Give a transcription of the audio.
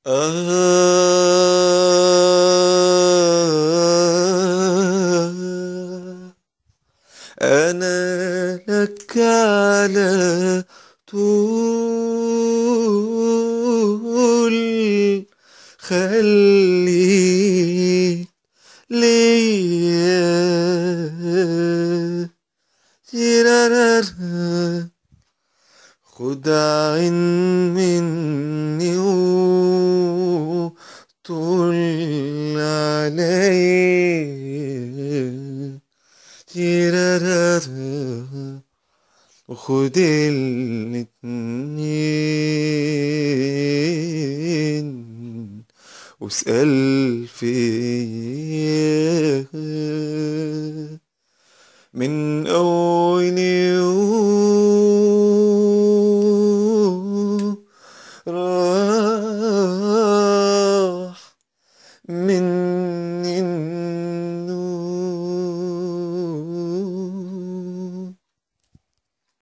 آه أنا لك على طول خليك ليا تيرارارا خد عين مني وطول عليا تيرارارا وخد الاتنين واسأل فيا من